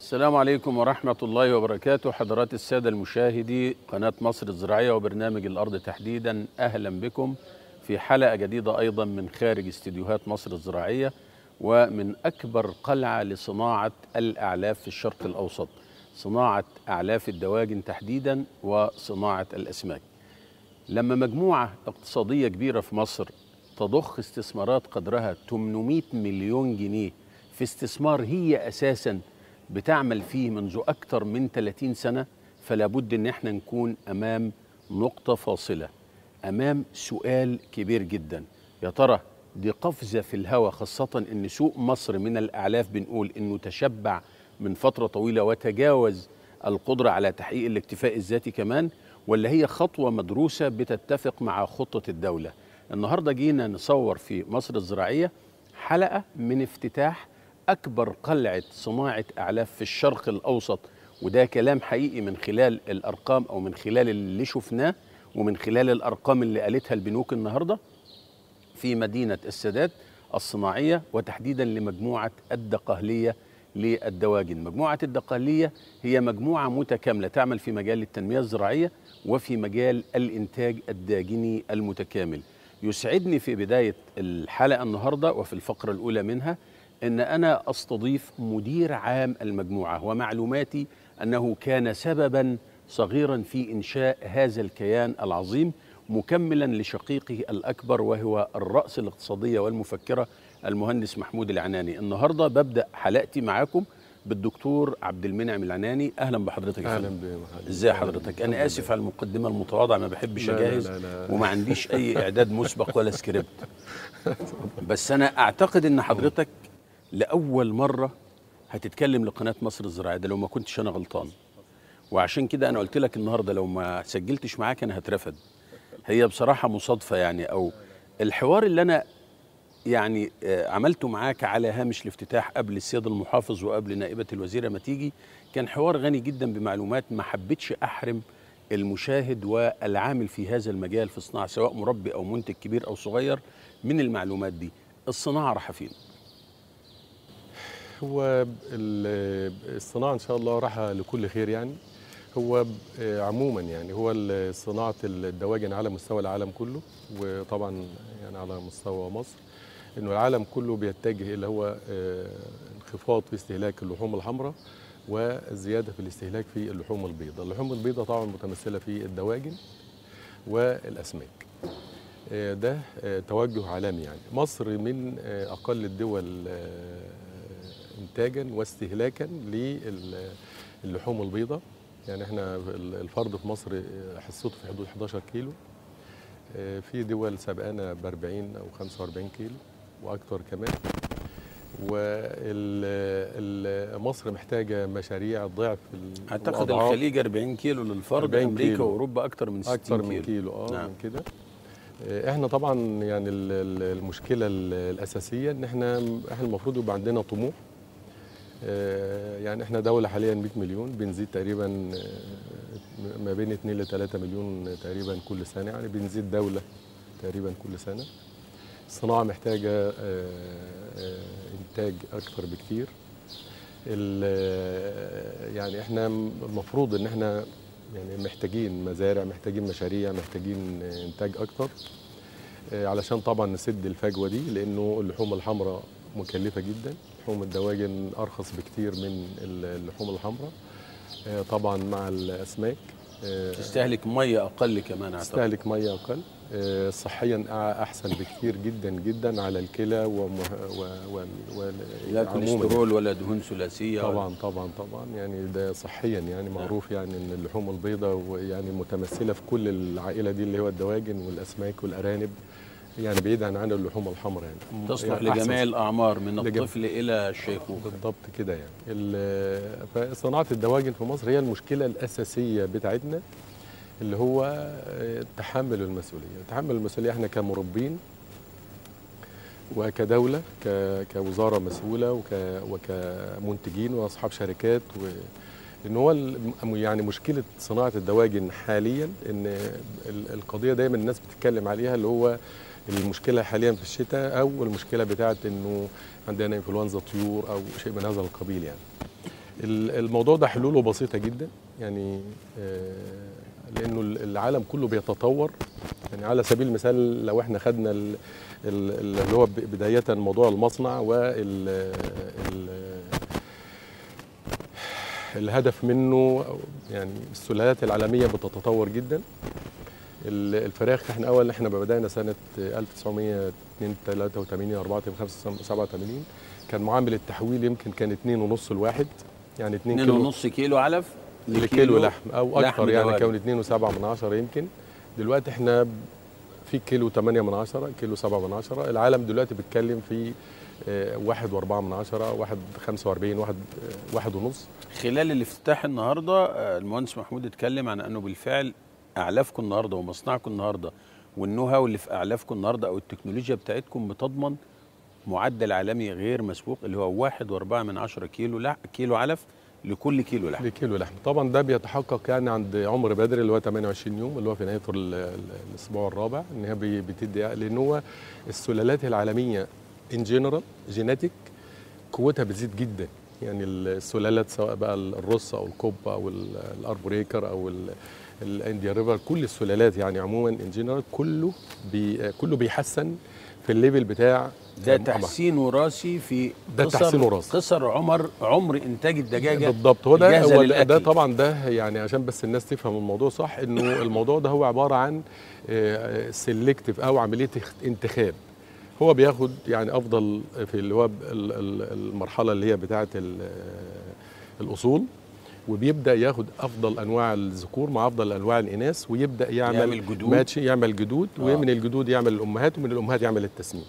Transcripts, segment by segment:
السلام عليكم ورحمة الله وبركاته حضرات السادة المشاهدي قناة مصر الزراعية وبرنامج الأرض تحديدا أهلا بكم في حلقة جديدة أيضا من خارج استديوهات مصر الزراعية ومن أكبر قلعة لصناعة الأعلاف في الشرق الأوسط صناعة أعلاف الدواجن تحديدا وصناعة الأسماك لما مجموعة اقتصادية كبيرة في مصر تضخ استثمارات قدرها 800 مليون جنيه في استثمار هي أساساً بتعمل فيه منذ أكثر من 30 سنة فلا بد إن احنا نكون أمام نقطة فاصلة أمام سؤال كبير جدا يا ترى دي قفزة في الهوى خاصة إن سوق مصر من الأعلاف بنقول إنه تشبع من فترة طويلة وتجاوز القدرة على تحقيق الاكتفاء الذاتي كمان ولا هي خطوة مدروسة بتتفق مع خطة الدولة النهاردة جينا نصور في مصر الزراعية حلقة من افتتاح أكبر قلعة صناعة أعلاف في الشرق الأوسط وده كلام حقيقي من خلال الأرقام أو من خلال اللي شفناه ومن خلال الأرقام اللي قالتها البنوك النهاردة في مدينة السادات الصناعية وتحديدا لمجموعة الدقهلية للدواجن مجموعة الدقهلية هي مجموعة متكاملة تعمل في مجال التنمية الزراعية وفي مجال الإنتاج الداجني المتكامل يسعدني في بداية الحلقة النهاردة وفي الفقرة الأولى منها ان انا استضيف مدير عام المجموعه ومعلوماتي انه كان سببا صغيرا في انشاء هذا الكيان العظيم مكملا لشقيقه الاكبر وهو الراس الاقتصاديه والمفكره المهندس محمود العناني النهارده ببدا حلقتي معاكم بالدكتور عبد المنعم العناني اهلا بحضرتك يا اهلا فندم بك ازاي حضرتك انا اسف على المقدمه المتواضعه ما بحبش لا، لا، اجهز لا، لا. وما عنديش اي اعداد مسبق ولا سكريبت بس انا اعتقد ان حضرتك لاول مره هتتكلم لقناه مصر الزراعيه ده لو ما كنتش انا غلطان وعشان كده انا قلت لك النهارده لو ما سجلتش معاك انا هترفد هي بصراحه مصادفه يعني او الحوار اللي انا يعني آه، عملته معاك على هامش الافتتاح قبل السيد المحافظ وقبل نائبه الوزيره ما تيجي كان حوار غني جدا بمعلومات ما حبيتش احرم المشاهد والعامل في هذا المجال في الصناعه سواء مربي او منتج كبير او صغير من المعلومات دي الصناعه رايحه فين هو ال- الصناعه ان شاء الله رايحه لكل خير يعني هو ب- عموما يعني هو ال- صناعه الدواجن على مستوى العالم كله وطبعا يعني على مستوى مصر انه العالم كله بيتجه الى هو آه، انخفاض في استهلاك اللحوم الحمراء وزياده في الاستهلاك في اللحوم البيضاء، اللحوم البيضاء طبعا متمثله في الدواجن والاسماك. آه، ده آه، توجه عالمي يعني مصر من آه، اقل الدول آه، انتاجا واستهلاكا للحوم البيضاء يعني احنا الفرد في مصر آه، حصته في حدود 11 كيلو آه، في دول سبقانا ب 40 او 45 كيلو واكثر كمان ومصر محتاجه مشاريع ضعف ال- اعتقد الأضعاف. الخليج 40 كيلو للفرد 40 امريكا كيلو. واوروبا اكتر من 60 اكثر كيلو, من كيلو اه نعم. من كده آه، احنا طبعا يعني ال- ال- المشكله ال- الاساسيه ان احنا احنا المفروض يبقى عندنا طموح آه، يعني احنا دوله حاليا 100 مليون بنزيد تقريبا آه، ما بين 2 ل 3 مليون تقريبا كل سنه يعني بنزيد دوله تقريبا كل سنه الصناعه محتاجه آه، آه، انتاج اكتر بكتير ال- يعني احنا المفروض ان احنا يعني محتاجين مزارع محتاجين مشاريع محتاجين انتاج اكتر آه، علشان طبعا نسد الفجوه دي لانه اللحوم الحمراء مكلفه جدا لحوم الدواجن ارخص بكتير من اللحوم الحمراء آه، طبعا مع الاسماك آه، تستهلك ميه اقل كمان اعتقد تستهلك ميه اقل آه، صحيا أع- احسن بكتير جدا جدا على الكلى ومه... و... و... و... لا عموماً. كوليسترول ولا دهون ثلاثيه ولا- طبعا طبعا طبعا يعني ده صحيا يعني معروف يعني ان اللحوم البيضاء يعني متمثله في كل العائله دي اللي هو الدواجن والاسماك والارانب يعني بعيدا عن اللحوم الحمراء يعني تصلح يعني أحسن لجميع الاعمار من لجم- الطفل الى الشيخوخه بالضبط كده يعني ال- فصناعه الدواجن في مصر هي المشكله الاساسيه بتاعتنا اللي هو آه، تحمل المسؤوليه تحمل المسؤوليه احنا كمربين وكدوله ك- كوزاره مسؤوله وك وكمنتجين واصحاب شركات و ان هو ال- يعني مشكله صناعه الدواجن حاليا ان ال- القضيه دايما الناس بتتكلم عليها اللي هو المشكله حاليا في الشتاء او المشكله بتاعت انه عندنا انفلونزا طيور او شيء من هذا القبيل يعني ال- الموضوع ده حلوله بسيطه جدا يعني آه، لانه ال- العالم كله بيتطور يعني على سبيل المثال لو احنا خدنا ال- ال- اللي هو ب- بدايه موضوع المصنع وال ال- الهدف منه يعني السلالات العالميه بتتطور جدا ال- الفراخ احنا اول احنا بدانا سنه 1983 84 87 كان معامل التحويل يمكن كان 2 ونص الواحد يعني 2 2 كيلو ونص كيلو علف لكيلو لحم او لحم اكتر يعني دوالي. كان 2 و7 من عشرة يمكن دلوقتي احنا في كيلو 8 من عشرة كيلو 7 من عشرة العالم دلوقتي بيتكلم في آه، واحد واربعة من عشرة واحد 45 واحد آه، واحد ونص خلال الافتتاح النهارده آه، المهندس محمود اتكلم عن انه بالفعل اعلافكم النهارده ومصنعكم النهارده والنو هاو اللي في اعلافكم النهارده او التكنولوجيا بتاعتكم بتضمن معدل عالمي غير مسبوق اللي هو واحد واربعة من عشرة كيلو لح كيلو علف لكل كيلو لحم لكيلو لحم طبعا ده بيتحقق يعني عند عمر بدري اللي هو 28 يوم اللي هو في نهايه ال- ال- الاسبوع الرابع ان هي بي- بتدي لان هو السلالات العالميه ان جنرال جينيتك قوتها بتزيد جدا يعني السلالات سواء بقى الروس او الكوب او ال- الاربوريكر او ال- الانديا ريفر كل السلالات يعني عموما ان جنرال كله بي كله بيحسن في الليفل بتاع ده عمر. تحسين وراثي في ده قصر- تحسين وراثي. قصر عمر عمر انتاج الدجاجه بالضبط هو ده الجاهزة هو ده, ده للأكل. طبعا ده يعني عشان بس الناس تفهم الموضوع صح انه الموضوع ده هو عباره عن سيلكتيف او عمليه اخت- انتخاب هو بياخد يعني افضل في اللي هو ال- ال- المرحله اللي هي بتاعه ال- الاصول وبيبدا ياخد افضل انواع الذكور مع افضل انواع الاناث ويبدا يعمل, يعمل جدود. ماتش يعمل جدود آه. ومن الجدود يعمل الامهات ومن الامهات يعمل التسمين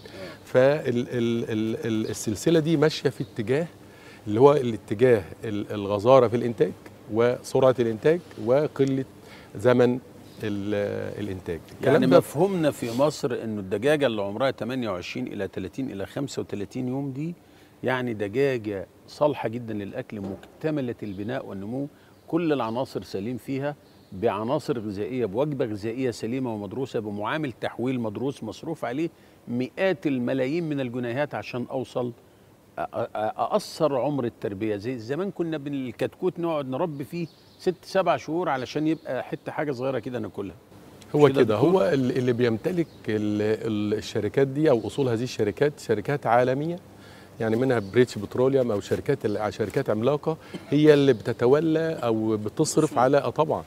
فالسلسله دي ماشيه في اتجاه اللي هو الاتجاه ال- الغزاره في الانتاج وسرعه الانتاج وقله زمن ال- الانتاج يعني الكلام ده مفهومنا في مصر انه الدجاجه اللي عمرها 28 الى 30 الى 35 يوم دي يعني دجاجه صالحه جدا للاكل مكتمله البناء والنمو كل العناصر سليم فيها بعناصر غذائيه بوجبه غذائيه سليمه ومدروسه بمعامل تحويل مدروس مصروف عليه مئات الملايين من الجنيهات عشان اوصل أ- أ- اقصر عمر التربيه زي زمان كنا بالكتكوت نقعد نربي فيه ست سبع شهور علشان يبقى حته حاجه صغيره كده ناكلها هو مش كده كده دكتور؟ هو ال- اللي بيمتلك ال- ال- الشركات دي او اصول هذه الشركات شركات عالميه يعني منها بريتش بتروليوم او شركات ال- شركات عملاقه هي اللي بتتولى او بتصرف على آه طبعا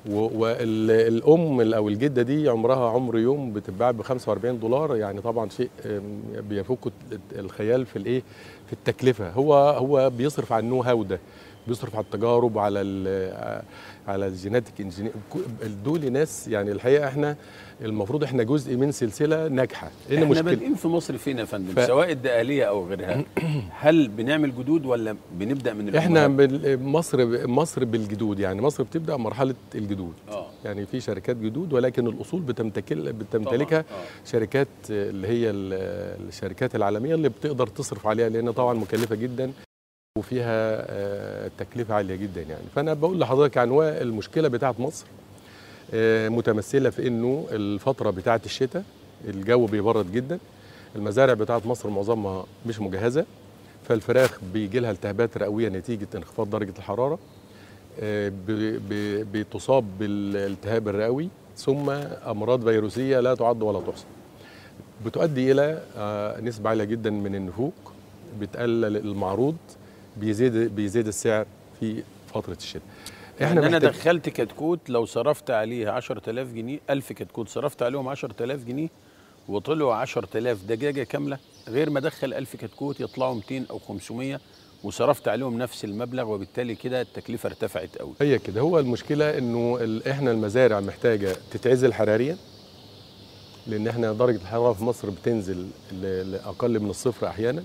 والام او الجده دي عمرها عمر يوم بتتباع ب 45 دولار يعني طبعا شيء آم، بيفوق الخيال في الايه في التكلفه هو هو بيصرف على النو هاو ده بيصرف على التجارب وعلى ال- على الجيناتيك انجينير دول ناس يعني الحقيقه احنا المفروض احنا جزء من سلسله ناجحه لان احنا مشكله بادئين في مصر فين يا فندم ف- سواء الدقاليه او غيرها هل بنعمل جدود ولا بنبدا من احنا الأمهات؟ بال- مصر مصر بالجدود يعني مصر بتبدا مرحله الجدود اه يعني في شركات جدود ولكن الاصول بتمتكل بتمتلكها طبعاً. آه. شركات اللي هي ال- الشركات العالميه اللي بتقدر تصرف عليها لان طبعا مكلفه جدا وفيها آه، تكلفه عاليه جدا يعني فانا بقول لحضرتك عن هو المشكله بتاعت مصر آه، متمثله في انه الفتره بتاعت الشتاء الجو بيبرد جدا المزارع بتاعت مصر معظمها مش مجهزه فالفراخ بيجي لها التهابات رئويه نتيجه انخفاض درجه الحراره آه، ب- ب- بتصاب بالالتهاب الرئوي ثم امراض فيروسيه لا تعد ولا تحصى بتؤدي الى آه، نسبه عاليه جدا من النفوق بتقلل المعروض بيزيد بيزيد السعر في فتره الشتاء احنا انا محتاج- دخلت كتكوت لو صرفت عليه 10000 جنيه 1000 كتكوت صرفت عليهم 10000 جنيه وطلعوا 10000 دجاجه كامله غير ما ادخل 1000 كتكوت يطلعوا 200 او 500 وصرفت عليهم نفس المبلغ وبالتالي كده التكلفه ارتفعت قوي هي كده هو المشكله انه ال- احنا المزارع محتاجه تتعزل حراريا لان احنا درجه الحراره في مصر بتنزل ل- لاقل من الصفر احيانا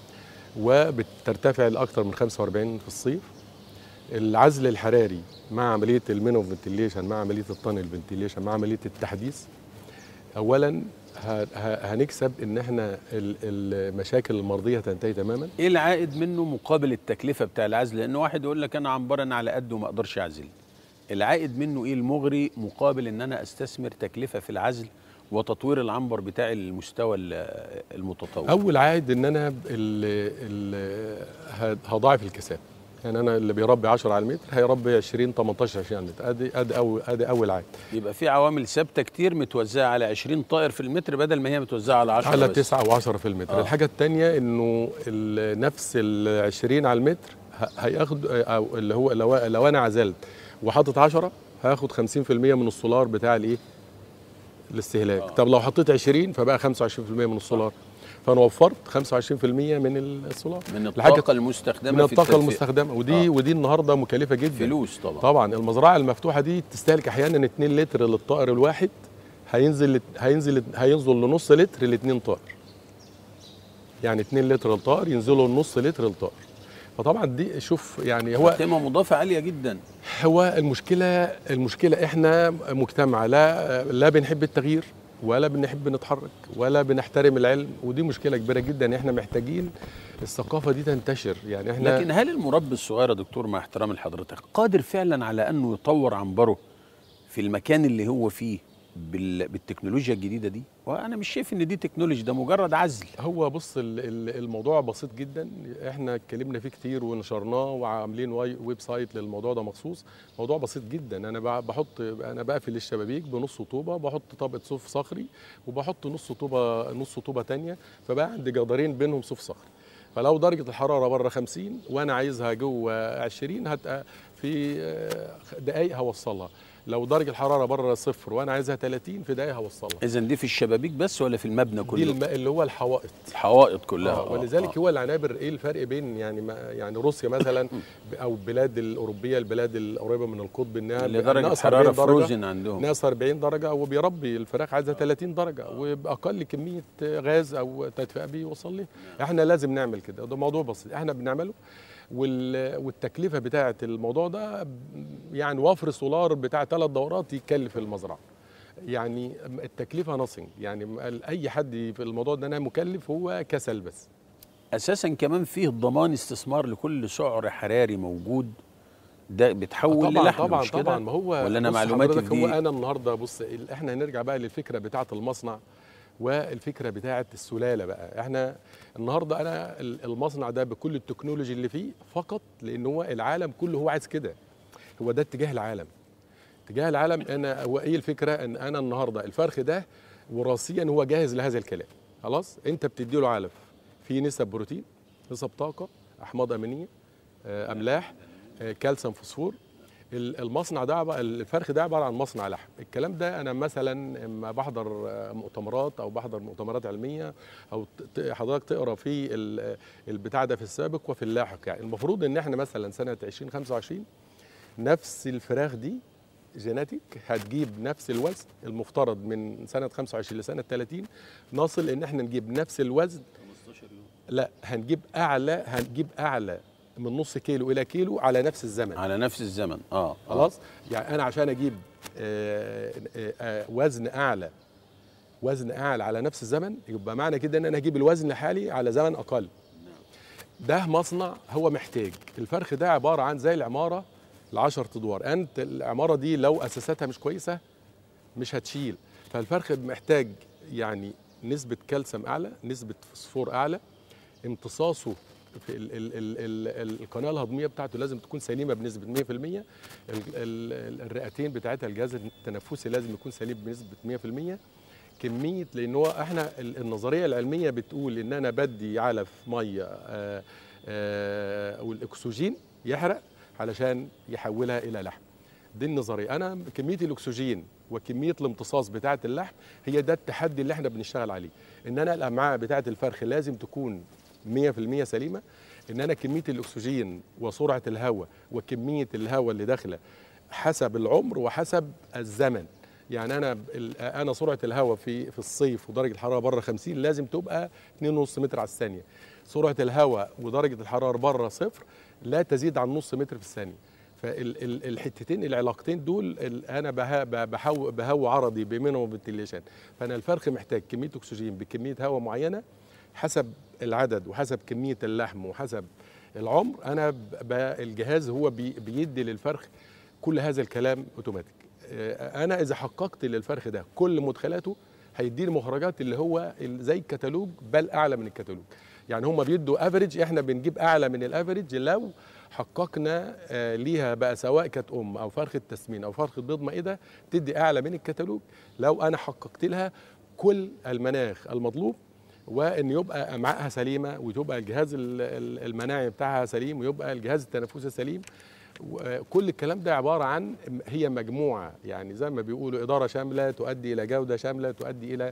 وبترتفع لاكثر من 45 في الصيف العزل الحراري مع عمليه المينو فنتيليشن مع عمليه التانل فنتيليشن مع عمليه التحديث اولا ه- ه- هنكسب ان احنا ال- المشاكل المرضيه تنتهي تماما ايه العائد منه مقابل التكلفه بتاع العزل لان واحد يقول لك انا عنبر انا على قد وما اقدرش اعزل العائد منه ايه المغري مقابل ان انا استثمر تكلفه في العزل وتطوير العنبر بتاعي للمستوى ال- المتطور اول عائد ان انا ال ال ه- هضاعف الكثافه يعني انا اللي بيربي 10 على المتر هيربي 20 18 20 على المتر ادي ادي اول ادي اول عاد يبقى في عوامل ثابته كتير متوزعه على 20 طائر في المتر بدل ما هي متوزعه على 10 على بس. 9 و10 في المتر آه. آه. الحاجه الثانيه انه ال- نفس ال 20 على المتر ه- هياخد او اللي هو لو, لو انا عزلت وحاطط 10 هاخد 50% من السولار بتاع الايه الاستهلاك آه. آه. طب لو حطيت 20 فبقى 25% من السولار فانا وفرت 25% من السولار من الحاجة- الطاقه المستخدمه من في الطاقه التدفئة. المستخدمه ودي آه. آه. ودي النهارده مكلفه جدا فلوس طبعا طبعا المزرعه المفتوحه دي تستهلك احيانا 2 لتر للطائر الواحد هينزل هينزل هينزل لنص لتر لاثنين طائر يعني 2 لتر للطائر ينزلوا نص لتر للطائر فطبعا دي شوف يعني هو قيمه مضافه عاليه جدا هو المشكله المشكله احنا مجتمع لا لا بنحب التغيير ولا بنحب نتحرك ولا بنحترم العلم ودي مشكله كبيره جدا احنا محتاجين الثقافه دي تنتشر يعني احنا لكن هل المربي الصغير يا دكتور مع احترام لحضرتك قادر فعلا على انه يطور عنبره في المكان اللي هو فيه بال... بالتكنولوجيا الجديده دي وانا مش شايف ان دي تكنولوجي ده مجرد عزل هو بص ال- ال- الموضوع بسيط جدا احنا اتكلمنا فيه كتير ونشرناه وعاملين واي- ويب سايت للموضوع ده مخصوص موضوع بسيط جدا انا ب- بحط انا بقفل الشبابيك بنص طوبه بحط طبقه صوف صخري وبحط نص طوبه نص طوبه تانية فبقى عندي جدارين بينهم صوف صخري فلو درجه الحراره بره 50 وانا عايزها جوه 20 هتبقى في آه، دقايق هوصلها لو درجه الحراره بره صفر وانا عايزها 30 في دقايق هوصلها اذا دي في الشبابيك بس ولا في المبنى دي كله الم- اللي هو الحوائط الحوائط كلها آه ولذلك هو العنابر ايه الفرق بين يعني ما يعني روسيا مثلا ب- او البلاد الاوروبيه البلاد القريبه من القطب انها اللي درجه ناقص حراره 40 درجة، فروزن عندهم ناقص 40 درجه وبيربي الفراخ عايزه 30 درجه وباقل كميه غاز او تدفئه بيوصل لها احنا لازم نعمل كده وده موضوع بسيط احنا بنعمله وال- والتكلفه بتاعه الموضوع ده يعني وفر سولار بتاع ثلاث دورات يكلف المزرعه يعني التكلفه نصنج يعني اي حد في الموضوع ده انا مكلف هو كسل بس اساسا كمان فيه ضمان استثمار لكل سعر حراري موجود ده بتحول طبعا للحم طبعا مش كده طبعا ما هو ولا انا بص معلوماتي حضرتك في هو دي انا النهارده بص ال- احنا هنرجع بقى للفكره بتاعه المصنع والفكره بتاعه السلاله بقى احنا النهارده انا ال- المصنع ده بكل التكنولوجي اللي فيه فقط لان هو العالم كله هو عايز كده هو ده اتجاه العالم اتجاه العالم انا هو ايه الفكره ان انا النهارده الفرخ ده وراثيا هو جاهز لهذا الكلام خلاص انت بتدي له علف فيه نسب بروتين نسب طاقه احماض امينيه آه، املاح آه، كالسيوم فوسفور ال- المصنع ده عب- الفرخ ده عباره عن مصنع لحم الكلام ده انا مثلا اما بحضر آه، مؤتمرات او بحضر مؤتمرات علميه او ت- ت- حضرتك تقرا في ال- البتاع ده في السابق وفي اللاحق يعني المفروض ان احنا مثلا سنه 2025 نفس الفراخ دي جيناتيك هتجيب نفس الوزن المفترض من سنه 25 لسنه 30 نصل ان احنا نجيب نفس الوزن لا هنجيب اعلى هنجيب اعلى من نص كيلو الى كيلو على نفس الزمن على نفس الزمن اه آه. خلاص يعني انا عشان اجيب آه، آه، آه، وزن اعلى وزن اعلى على نفس الزمن يبقى معنى كده ان انا هجيب الوزن الحالي على زمن اقل ده مصنع هو محتاج الفرخ ده عباره عن زي العماره العشر ادوار انت العماره دي لو اساساتها مش كويسه مش هتشيل فالفرخ محتاج يعني نسبه كالسيوم اعلى نسبه فوسفور اعلى امتصاصه في ال ال ال ال القناه الهضميه بتاعته لازم تكون سليمه بنسبه 100% ال ال الرئتين بتاعتها الجهاز التنفسي لازم يكون سليم بنسبه 100% كميه لان هو احنا ال- النظريه العلميه بتقول ان انا بدي علف ميه آه، آه، والاكسجين يحرق علشان يحولها الى لحم دي النظريه انا كميه الاكسجين وكميه الامتصاص بتاعه اللحم هي ده التحدي اللي احنا بنشتغل عليه ان انا الامعاء بتاعه الفرخ لازم تكون 100% سليمه ان انا كميه الاكسجين وسرعه الهواء وكميه الهواء اللي داخله حسب العمر وحسب الزمن يعني انا ال- انا سرعه الهواء في في الصيف ودرجه الحراره بره 50 لازم تبقى 2.5 متر على الثانيه سرعه الهواء ودرجه الحراره بره صفر لا تزيد عن نص متر في الثانيه فالحتتين العلاقتين دول ال- انا بها- ب- بهو بهو عرضي بمينيموم فنتيليشن فانا الفرخ محتاج كميه اكسجين بكميه هواء معينه حسب العدد وحسب كميه اللحم وحسب العمر انا ب- ب- الجهاز هو بي- بيدي للفرخ كل هذا الكلام اوتوماتيك آه، انا اذا حققت للفرخ ده كل مدخلاته هيديني مخرجات اللي هو ال- زي الكتالوج بل اعلى من الكتالوج يعني هم بيدوا افريج احنا بنجيب اعلى من الافريج لو حققنا آه، ليها بقى سواء كانت ام او فرخه تسمين او فرخه بيض مائده تدي اعلى من الكتالوج لو انا حققت لها كل المناخ المطلوب وان يبقى امعائها سليمه وتبقى الجهاز ال- ال- المناعي بتاعها سليم ويبقى الجهاز التنفسي سليم وكل الكلام ده عباره عن هي مجموعه يعني زي ما بيقولوا اداره شامله تؤدي الى جوده شامله تؤدي الى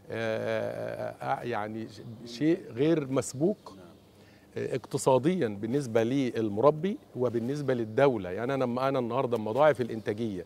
آه، آه، يعني شيء غير مسبوق آه، اقتصاديا بالنسبه للمربي وبالنسبه للدوله يعني انا لما انا النهارده لما اضاعف الانتاجيه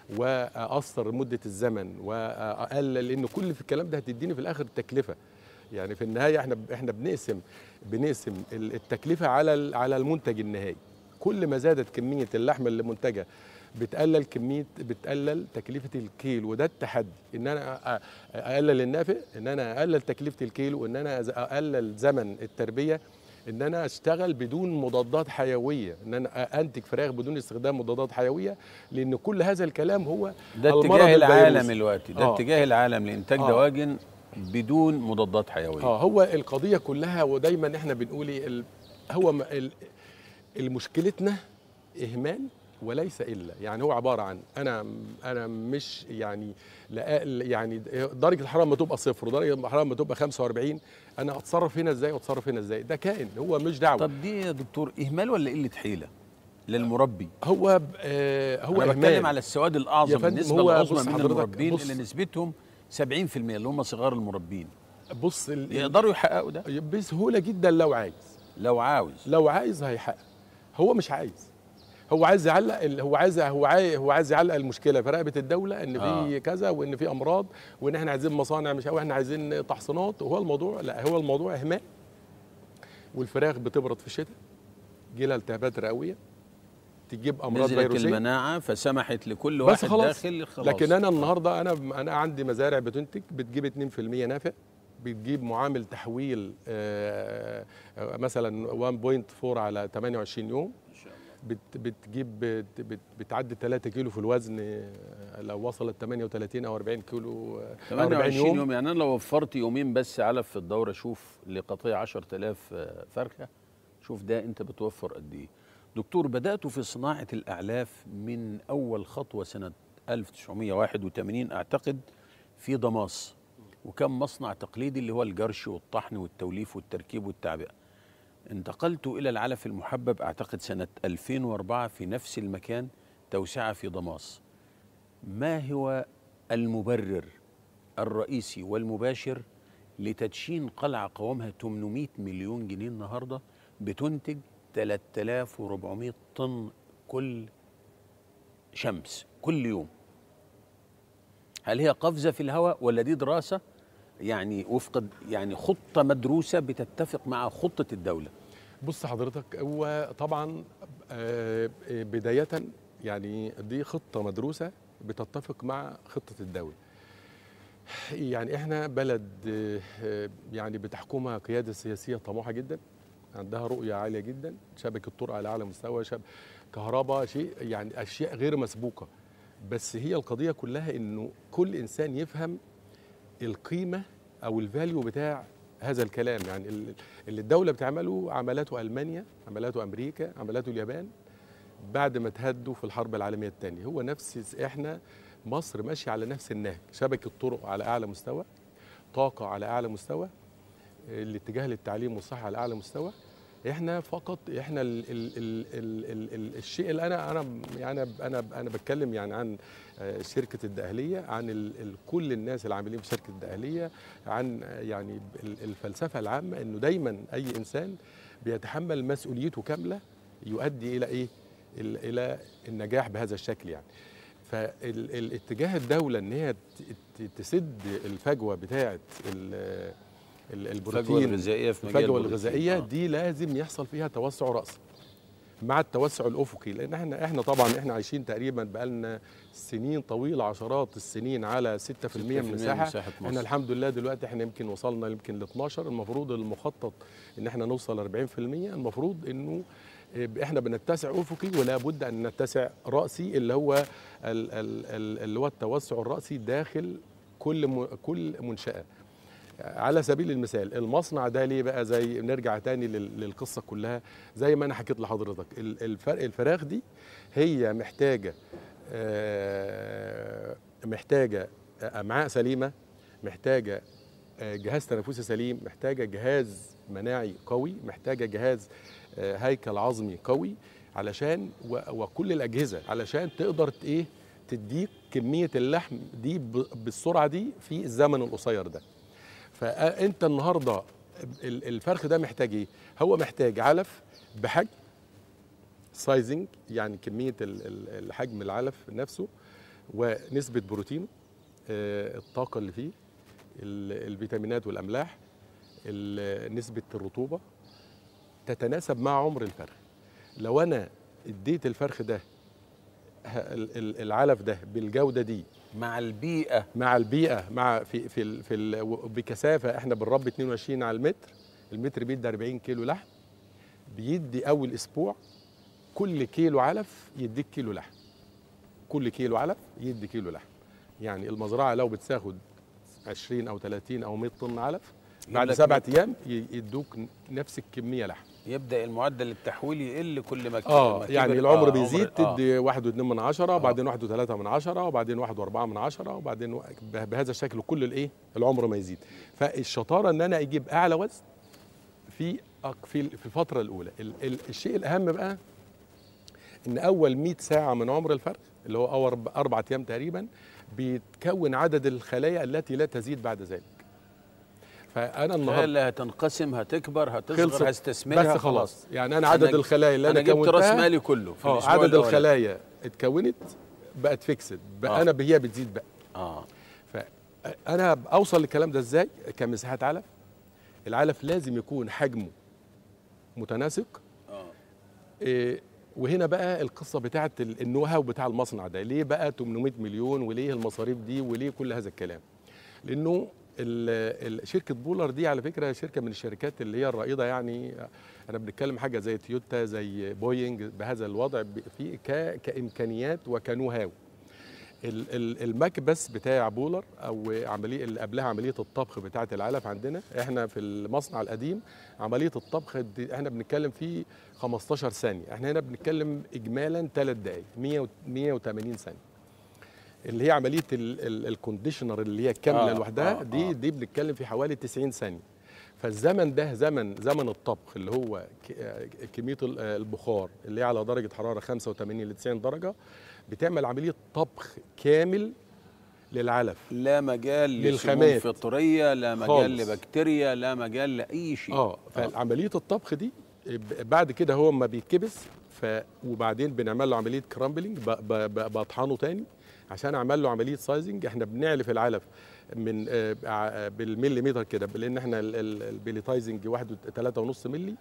واقصر مده الزمن واقلل لان كل في الكلام ده هتديني في الاخر تكلفه يعني في النهايه احنا احنا بنقسم بنقسم ال- التكلفه على ال- على المنتج النهائي كل ما زادت كميه اللحم اللي منتجه بتقلل كميه بتقلل تكلفه الكيلو وده التحدي ان انا أ- اقلل النافق ان انا اقلل تكلفه الكيلو ان انا أز- اقلل زمن التربيه ان انا اشتغل بدون مضادات حيويه ان انا انتج فراخ بدون استخدام مضادات حيويه لان كل هذا الكلام هو ده المرض اتجاه العالم الفيروسي. دلوقتي ده آه. اتجاه العالم لانتاج آه. دواجن بدون مضادات حيويه اه هو القضيه كلها ودايما احنا بنقول إيه، ال- هو م- ال- المشكلتنا اهمال وليس الا يعني هو عباره عن انا انا مش يعني لا يعني درجه الحراره لما تبقى صفر ودرجه الحراره لما تبقى 45 انا اتصرف هنا ازاي واتصرف هنا ازاي ده كائن هو مش دعوه طب دي يا دكتور اهمال ولا قله حيله للمربي هو ب- آه هو انا إهمال. بتكلم على السواد يا الاعظم فندم، بالنسبه هو للعظمى بص من حضرتك، المربين بص. اللي نسبتهم 70% اللي هم صغار المربين بص ال- يقدروا يحققوا ده بسهوله جدا لو عايز لو عاوز لو عايز هيحقق هو مش عايز هو عايز يعلق ال- هو عايز هو عايز هو عايز يعلق المشكله في رقبه الدوله ان في آه. كذا وان في امراض وان احنا عايزين مصانع مش او احنا عايزين تحصينات وهو الموضوع لا هو الموضوع اهمال والفراخ بتبرد في الشتاء يجي لها التهابات رئويه تجيب امراض نزلت فيروسيه المناعه فسمحت لكل بس واحد خلاص. داخل خلاص لكن انا النهارده انا انا عندي مزارع بتنتج بتجيب 2% نافع بتجيب معامل تحويل آه، آه، مثلا 1.4 على 28 يوم بت بتجيب بت بت بتعدي 3 كيلو في الوزن آه، لو وصلت 38 او 40 كيلو آه، 40 28 يوم, يوم يعني انا لو وفرت يومين بس علف في الدوره شوف لقطيع 10000 فرخه شوف ده انت بتوفر قد ايه دكتور بدات في صناعه الاعلاف من اول خطوه سنه 1981 اعتقد في ضماس وكان مصنع تقليدي اللي هو الجرش والطحن والتوليف والتركيب والتعبئه انتقلت الى العلف المحبب اعتقد سنه 2004 في نفس المكان توسعه في ضماس ما هو المبرر الرئيسي والمباشر لتدشين قلعة قوامها 800 مليون جنيه النهاردة بتنتج 3400 طن كل شمس كل يوم هل هي قفزة في الهواء ولا دي دراسة يعني وفق يعني خطة مدروسة بتتفق مع خطة الدولة بص حضرتك هو طبعا آه، بداية يعني دي خطة مدروسة بتتفق مع خطة الدولة يعني احنا بلد آه، يعني بتحكمها قيادة سياسية طموحة جدا عندها رؤية عالية جدا شبكة طرق على أعلى مستوى شب كهرباء شيء يعني أشياء غير مسبوقة بس هي القضية كلها إنه كل إنسان يفهم القيمة أو الفاليو بتاع هذا الكلام يعني ال- اللي الدولة بتعمله عملاته ألمانيا عملاته أمريكا عملاته اليابان بعد ما تهدوا في الحرب العالمية الثانية هو نفس احنا مصر ماشية على نفس النهج شبكة طرق على أعلى مستوى طاقة على أعلى مستوى الاتجاه للتعليم والصحة على أعلى مستوى احنا فقط احنا ال ال ال ال ال ال الشيء اللي انا انا يعني انا انا بتكلم يعني عن آه، شركه الدقهليه عن ال ال كل الناس اللي عاملين في شركه الدقهليه عن آه، يعني ال- الفلسفه العامه انه دايما اي انسان بيتحمل مسؤوليته كامله يؤدي الى ايه؟ ال- الى النجاح بهذا الشكل يعني. فالاتجاه الدوله ان هي ت- ت- تسد الفجوه بتاعه ال- ال- الفجوة البروتين الغذائية في مجال الفجوه البروتين. الغذائيه آه. دي لازم يحصل فيها توسع راسي مع التوسع الافقي لان احنا احنا طبعا احنا عايشين تقريبا بقالنا سنين طويله عشرات السنين على 6% من المساحه مساحة احنا مصر. الحمد لله دلوقتي احنا يمكن وصلنا يمكن ل 12 المفروض المخطط ان احنا نوصل ل 40% المفروض انه إيه، احنا بنتسع افقي ولا بد ان نتسع راسي اللي هو ال- ال- ال- اللي هو التوسع الراسي داخل كل م- كل منشاه على سبيل المثال المصنع ده ليه بقى زي نرجع تاني لل- للقصه كلها زي ما انا حكيت لحضرتك ال- الفرق الفراخ دي هي محتاجه آه، محتاجه امعاء سليمه محتاجه آه، جهاز تنفسي سليم محتاجه جهاز مناعي قوي محتاجه جهاز آه، هيكل عظمي قوي علشان و- وكل الاجهزه علشان تقدر ت- ايه تديك كميه اللحم دي ب- بالسرعه دي في الزمن القصير ده فانت النهارده ال- الفرخ ده محتاج ايه هو محتاج علف بحجم سايزنج يعني كميه ال- ال- الحجم العلف نفسه ونسبه بروتينه آه، الطاقه اللي فيه ال- الفيتامينات والاملاح ال- نسبه الرطوبه تتناسب مع عمر الفرخ لو انا اديت الفرخ ده ه- ال- ال- العلف ده بالجوده دي مع البيئه مع البيئه مع في في ال في ال بكثافه احنا بنربي 22 على المتر المتر بيدي 40 كيلو لحم بيدي اول اسبوع كل كيلو علف يديك كيلو لحم كل كيلو علف يدي كيلو لحم يعني المزرعه لو بتاخد 20 او 30 او 100 طن علف بعد لك سبعة ايام ي- يدوك نفس الكميه لحم يبدا المعدل التحويلي يقل كل ما ك- ما اه كبر. يعني آه، العمر عمر- بيزيد آه. تدي واحد واتنين من عشرة وبعدين واحد وثلاثة من عشرة وبعدين واحد واربعة من عشرة وبعدين و- به- بهذا الشكل كل الايه العمر ما يزيد فالشطارة ان انا اجيب اعلى وزن في أق- في في الفترة الاولى ال ال الشيء الاهم بقى ان اول 100 ساعة من عمر الفرخ اللي هو اول أرب- اربع ايام تقريبا بيتكون عدد الخلايا التي لا تزيد بعد ذلك فانا النهارده اللي هتنقسم هتكبر خلصت. هتصغر هستثمرها بس خلاص يعني انا عدد أنا- الخلايا اللي انا, انا جبت راس كونتها مالي كله في اه الأسبوع عدد الأولاني. الخلايا اتكونت بقت فيكسد بقى آه. انا هي بتزيد بقى اه فانا اوصل للكلام ده ازاي كمساحات علف العلف لازم يكون حجمه متناسق اه إيه وهنا بقى القصه بتاعه ال- النو هاو بتاع المصنع ده ليه بقى 800 مليون وليه المصاريف دي وليه كل هذا الكلام لانه ال- ال- شركه بولر دي على فكره شركه من الشركات اللي هي الرائده يعني انا بنتكلم حاجه زي تويوتا زي بوينج بهذا الوضع ب- في ك- كامكانيات وكنو هاو ال- ال- المكبس بتاع بولر او عمليه اللي قبلها عمليه الطبخ بتاعه العلف عندنا احنا في المصنع القديم عمليه الطبخ دي احنا بنتكلم فيه 15 ثانيه احنا هنا بنتكلم اجمالا 3 دقائق 100 180 ثانيه اللي هي عمليه ال- ال- الكونديشنر اللي هي كامله آه، لوحدها آه، دي آه. دي بنتكلم في حوالي 90 ثانيه فالزمن ده زمن زمن الطبخ اللي هو ك- آه، كميه ال- آه، البخار اللي هي على درجه حراره 85 ل 90 درجه بتعمل عمليه طبخ كامل للعلف لا مجال للسموم للخامات. فطريه لا مجال خالص. لبكتيريا لا مجال لاي شيء اه فعمليه الطبخ دي ب- بعد كده هو ما بيتكبس ف وبعدين بنعمل له عمليه كرامبلينج ب- ب- ب- بطحنه تاني عشان اعمل له عمليه سايزنج احنا بنعلف العلف من آه، ع- بالمليمتر كده لان احنا ال- ال- البيليتايزنج واحد وت- تلاتة ونص ملي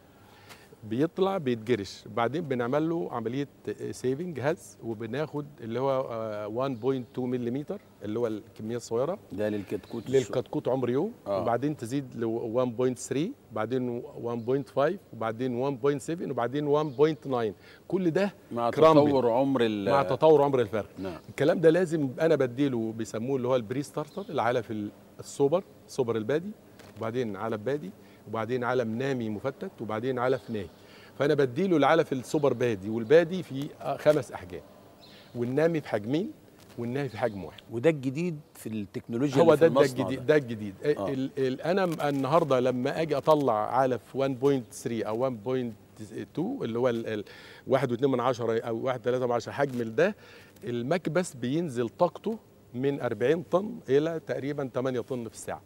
بيطلع بيتجرش بعدين بنعمل له عمليه سيفنج هز وبناخد اللي هو آه، 1.2 ملم اللي هو الكميه الصغيره ده للكتكوت السو- للكتكوت عمر يوم آه. وبعدين تزيد ل 1.3 بعدين 1.5 وبعدين 1.7 وبعدين 1.9 كل ده مع كرامبل. تطور عمر ال مع تطور عمر الفرخ نعم الكلام ده لازم انا بديله بيسموه اللي هو البري ستارتر العلف ال- السوبر سوبر البادي وبعدين علف بادي وبعدين علم نامي مفتت وبعدين علف ناي فانا بديله العلف السوبر بادي والبادي في آه، خمس احجام والنامي في حجمين والناي في حجم واحد وده الجديد في التكنولوجيا هو اللي في ده ده المصنع الجديد ده الجديد آه. ال ال انا م- النهارده لما اجي اطلع علف 1.3 او 1.2 اللي هو ال- ال- واحد واتنين من عشرة او واحد تلاتة من عشرة حجم ده المكبس بينزل طاقته من 40 طن الى تقريبا 8 طن في الساعه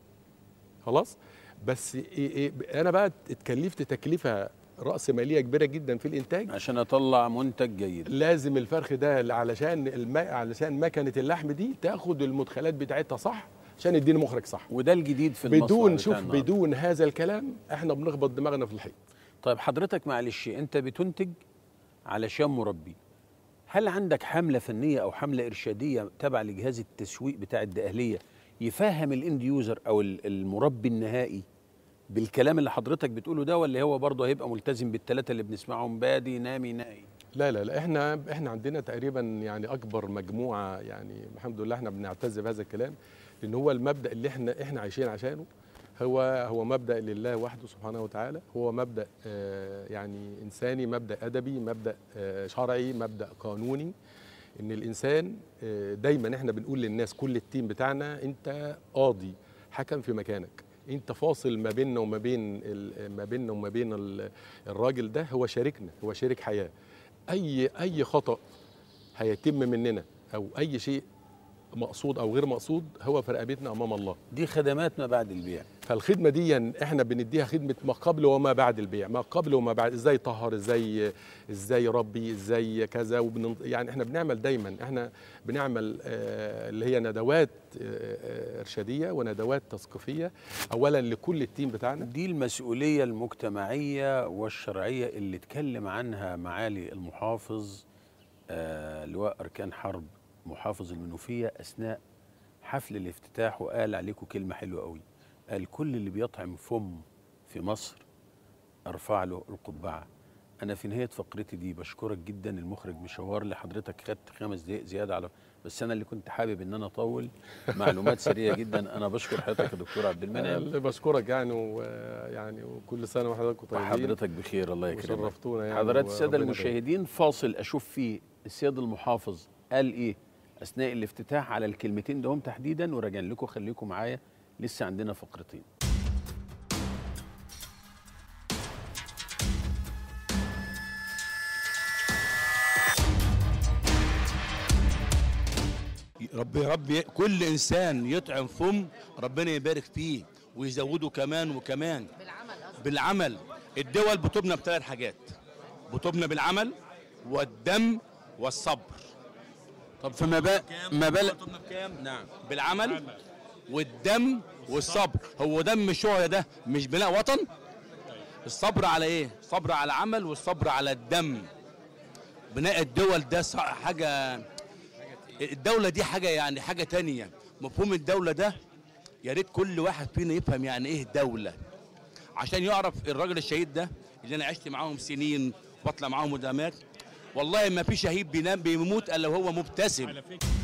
خلاص بس إيه إيه انا بقى اتكلفت تكلفه راس ماليه كبيره جدا في الانتاج عشان اطلع منتج جيد لازم الفرخ ده علشان الم... علشان مكنه اللحم دي تاخد المدخلات بتاعتها صح عشان يديني مخرج صح وده الجديد في المصنع بدون بتاع شوف النهاردة. بدون هذا الكلام احنا بنخبط دماغنا في الحيط طيب حضرتك معلش انت بتنتج علشان مربي هل عندك حمله فنيه او حمله ارشاديه تابعه لجهاز التسويق بتاع الدقهليه يفهم الاند يوزر او ال- المربي النهائي بالكلام اللي حضرتك بتقوله ده ولا هو برضه هيبقى ملتزم بالثلاثه اللي بنسمعهم بادي نامي ناي لا لا لا احنا احنا عندنا تقريبا يعني اكبر مجموعه يعني الحمد لله احنا بنعتز بهذا الكلام لان هو المبدا اللي احنا احنا عايشين عشانه هو هو مبدا لله وحده سبحانه وتعالى هو مبدا آه، يعني انساني مبدا ادبي مبدا آه، شرعي مبدا قانوني ان الانسان آه، دايما احنا بنقول للناس كل التيم بتاعنا انت قاضي حكم في مكانك انت فاصل ما بيننا وما بين ال- ما بيننا وما بين ال- الراجل ده هو شريكنا هو شريك حياه اي اي خطا هيتم مننا او اي شيء مقصود او غير مقصود هو في رقبتنا امام الله دي خدمات ما بعد البيع فالخدمه دي احنا بنديها خدمه ما قبل وما بعد البيع ما قبل وما بعد ازاي طهر ازاي ازاي ربي ازاي كذا وبن يعني احنا بنعمل دايما احنا بنعمل آه اللي هي ندوات آه آه، ارشاديه وندوات تثقيفيه اولا لكل التيم بتاعنا دي المسؤولية المجتمعية والشرعية اللي اتكلم عنها معالي المحافظ آه لواء أركان حرب محافظ المنوفية أثناء حفل الافتتاح وقال عليكم كلمة حلوة قوي قال كل اللي بيطعم فم في مصر أرفع له القبعة أنا في نهاية فقرتي دي بشكرك جدا المخرج مشوار لحضرتك خدت خمس دقايق زيادة على بس أنا اللي كنت حابب إن أنا أطول معلومات سريعة جدا أنا بشكر حضرتك يا دكتور عبد أنا المنعم اللي بشكرك يعني ويعني وكل سنه وحضراتكم طيبين وحضرتك بخير الله يكرمك وشرفتونا يعني حضرات الساده وربنا يبارك. المشاهدين فاصل اشوف فيه السيد المحافظ قال ايه اثناء الافتتاح على الكلمتين دهم تحديدا وراجعين لكم خليكم معايا لسه عندنا فقرتين ربي ربي كل انسان يطعم فم ربنا يبارك فيه ويزوده كمان وكمان بالعمل قصدي بالعمل الدول بتبنى بثلاث حاجات بتبنى بالعمل والدم والصبر طب فما بال ما بال بتبنى بكام نعم بالعمل والدم والصبر هو دم الشهداء ده مش بناء وطن الصبر على ايه الصبر على العمل والصبر على الدم بناء الدول ده ص- حاجه الدوله دي حاجه يعني حاجه تانية مفهوم الدوله ده يا ريت كل واحد فينا يفهم يعني ايه دوله عشان يعرف الراجل الشهيد ده اللي انا عشت معاهم سنين واطلع معاهم مدامات والله ما في شهيد بينام بيموت الا وهو مبتسم